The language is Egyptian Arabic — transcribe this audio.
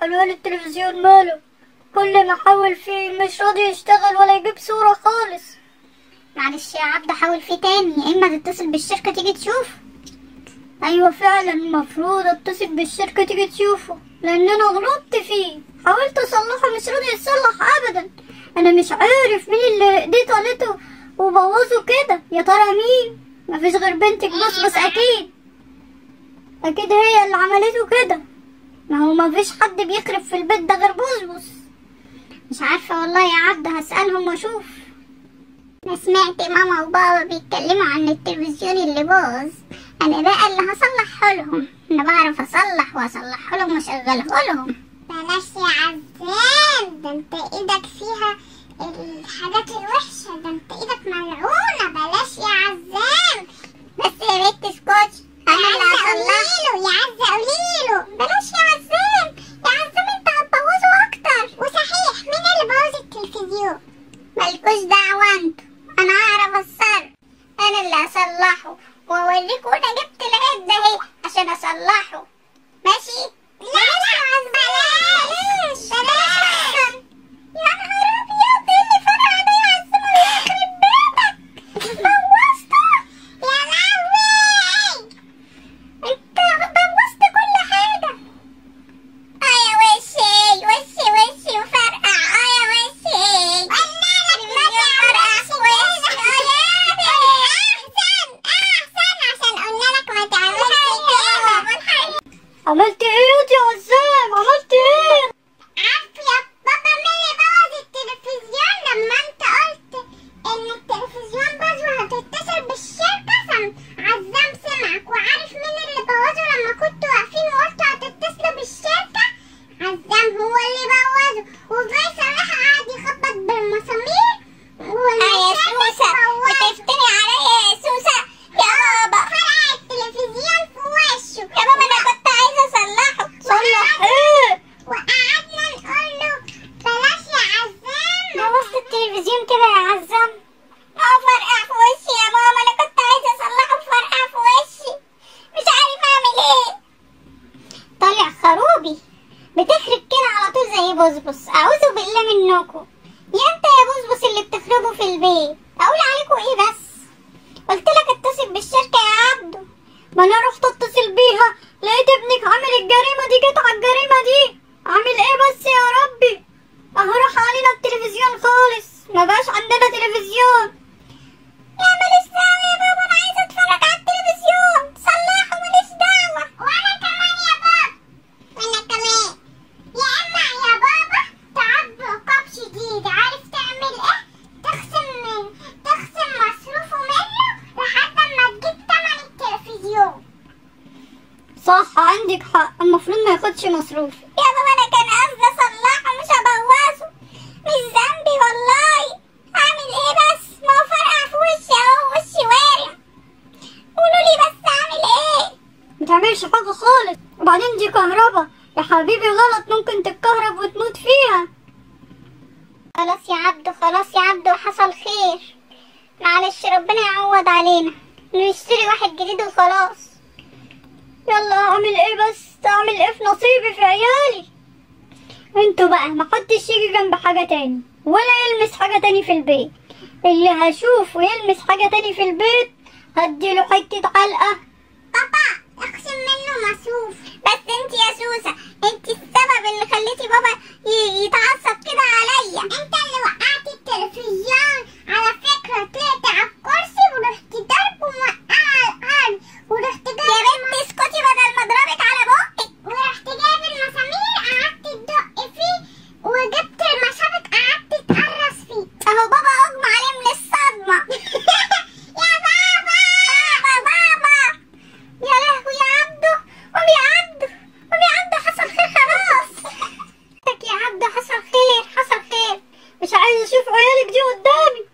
الواد التلفزيون ماله كل ما احاول فيه مش راضي يشتغل ولا يجيب صورة خالص معلش يا عبد حاول فيه تاني يا اما تتصل بالشركة تيجي تشوف ايوه فعلا المفروض اتصل بالشركة تيجي تشوفه لان انا غلطت فيه حاولت اصلحه مش راضي يتصلح ابدا انا مش عارف مين اللي ايديه طالته وبوظه كده يا ترى مين مفيش غير بنتك بصبص اكيد اكيد هي اللي عملته كده ما هو مفيش حد بيخرب في البيت ده غير بصبص مش عارفة والله يا عبد هسألهم واشوف انا سمعت ماما وبابا بيتكلموا عن التلفزيون اللي باظ انا بقى اللي هصلحه لهم انا بعرف اصلح واصلحه لهم واشغله لهم بلاش يا عزام ده انت ايدك فيها الحاجات الوحشة ده انت ايدك ملعونة بلاش يا عزام بس يا بنت اسكتي انا اللي هصلحه يا عزة قوليله بلاش يا عزام يا عزام انت هتبوظه اكتر وصحيح مين اللي بوظ التلفزيون مالكوش دعوة انتوا انا هعرف السر انا اللي هصلحه واوريكوا انا جبت العيب ده اهي عشان اصلحه ماشي لا لا بلاش بلاش يا نهار ابيض ايه اللي فرق ده يا عزام الله يخرب بيتك بوظته يا لهوي انت بوظت كل حاجة اه يا وشي وشي وشي وفرقع اه يا وشي قلنا لك ما تعملش وشي احسن احسن عشان قلنا لك ما تعملش كده عملت ايه يا عزام عملت ايه عارف يا بابا مين اللي بوظ التلفزيون لما انت قلت ان التلفزيون باظ وهتتصل بالشركة سم عزام سمعك وعارف مين اللي بوظه لما كنتوا واقفين وقلتوا هتتصلوا بالشركة عزام هو اللي بوظه وفيصل راح قاعد يخبط بالمسامير يا سوسة بتفتري عليا يا سوسة يا بابا فرقع التلفزيون في وشه يا بابا انا كنت عايزة اصلحه صلح ايه وقعدنا نقول له بلاش يا عزام بوظت التلفزيون كده يا عزام اه فرقع في وشي يا ماما انا كنت عايزه اصلحه فرقع في وشي مش عارف اعمل ايه طالع خروبي بتخرب كده على طول زي بصبص اعوذ بالله منكم يا انت يا بصبص اللي بتخربوا في البيت اقول عليكم ايه بس قلت لك اتصل بالشركه يا عبدو ما انا رحت اتصل بيها لقيت ابنك عامل الجريمة دي جت على الجريمة دي عامل ايه بس يا ربي اهو راح علينا التلفزيون خالص ما بقاش عندنا تلفزيون يا ماليش دعوة يا بابا أنا عايزة أتفرج على التلفزيون صلحه ماليش دعوة وأنا كمان يا بابا وأنا كمان يا إما يا بابا تعب عقاب شديد عارف تعمل إيه؟ تخصم من تخصم مصروفه منه لحد ما تجيب تمن التلفزيون صح عندك حق المفروض ما ياخدش مصروف يا بابا أنا كان قصدي أصلحه مش أبوظه مش ذنبي والله أعمل إيه بس ما هو فرقع في وشي أهو وشي وارم قولوا لي بس أعمل إيه؟ متعملش حاجة خالص وبعدين دي كهربا يا حبيبي غلط ممكن تتكهرب وتموت فيها خلاص يا عبدو خلاص يا عبدو حصل خير معلش ربنا يعوض علينا نشتري واحد جديد وخلاص يلا اعمل ايه بس اعمل ايه في نصيبي في عيالي انتوا بقى محدش يجي جنب حاجة تاني ولا يلمس حاجة تاني في البيت اللي هشوفه يلمس حاجة تاني في البيت هديله حتة علقة بابا اقسم منه مصروف بس انت يا سوسة انت السبب اللي خليتي بابا ي- يتعصب كده عليا انت اللي وقعتي التلفزيون على فكرة طلعت على الكرسي ورحت ضرب وموقعة على الارض ورحت جايب يا بنت اسكتي بدل ما اضربك على بقك ورحت جايب المسامير قعدت تدق فيه وجبت المشابك قعدت تقرص فيه اهو بابا اغمى عليه من الصدمة يا بابا بابا بابا يا لهوي يا عبده قوم يا عبده قوم يا عبده حصل خير خلاص لك يا عبده حصل خير حصل خير مش عايز اشوف عيالك دي قدامي